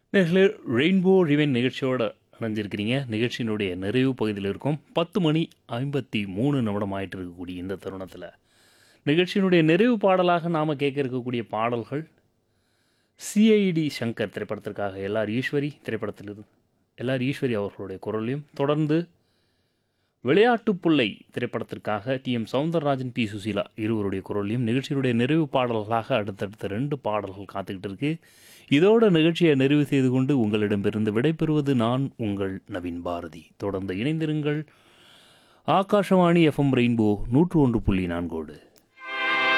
நேர்களே ரெயின்போ ரிவென் நிகழ்ச்சியோட இணைஞ்சிருக்கிறீங்க நிகழ்ச்சியினுடைய நிறைவு பகுதியில் இருக்கும் பத்து மணி ஐம்பத்தி மூணு நிமிடம் ஆயிட்டு இருக்கக்கூடிய இந்த தருணத்தில் நிகழ்ச்சியினுடைய நிறைவு பாடலாக நாம் கேட்க இருக்கக்கூடிய பாடல்கள் சிஐடி சங்கர் திரைப்படத்திற்காக எல்ஆர் ஈஸ்வரி திரைப்படத்தில் எல்ஆர் ஈஸ்வரி அவர்களுடைய குரலையும் தொடர்ந்து விளையாட்டு புள்ளை திரைப்படத்திற்காக T M Soundararajan P Susheela இருவருடைய குரலையும் நிகழ்ச்சியினுடைய நிறைவு பாடல்களாக அடுத்தடுத்த ரெண்டு பாடல்கள் காத்துக்கிட்டு இருக்கு இதோட நிகழ்ச்சியை நிறைவு செய்து கொண்டு உங்களிடமிருந்து விடைபெறுவது நான் உங்கள் நவீன் பாரதி தொடர்ந்து இணைந்திருங்கள் ஆகாஷவாணி எஃப்எம் ரெயின்போ நூற்று ஒன்று புள்ளி நான்கோடு